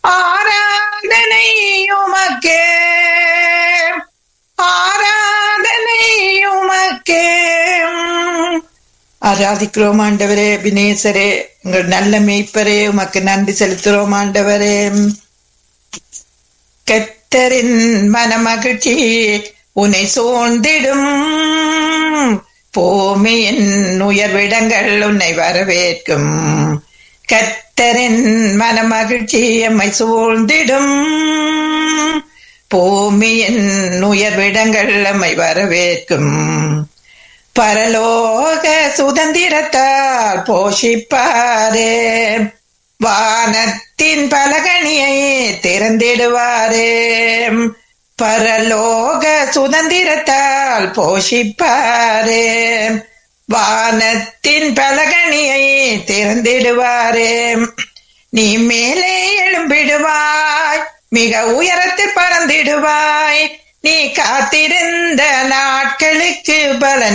ஆராதனை உமக்கே ஆராதனை உமக்கே ஆராதிக்கிறோம் ஆண்டவரே வினேசரே உங்கள் நல்ல மேய்ப்பரே உமக்கு நன்றி செலுத்துகிறோம் ஆண்டவரே கத்தரின் மனமகிழ்ச்சி உன்னை சூழ்ந்திடும் பூமியின் உயர்விடங்கள் உன்னை வரவேற்கும் கத்தரின் மனமகிழ்ச்சி எம்மை சூழ்ந்திடும் பூமியின் உயர்விடங்கள் எம்மை வரவேற்கும் பரலோக சுதந்திரத்தால் போஷிப்பாரே வானத்தின் பலகணியை திறந்திடுவாரே பரலோக சுதந்திரத்தால் போஷிப்பாரே வானத்தின் பலகணியை திறந்திடுவாரே நீ மேலே எழும்பிடுவாய் மிக உயரத்தில் பறந்திடுவாய் நீ காத்திருந்த நாட்களுக்கு பலன்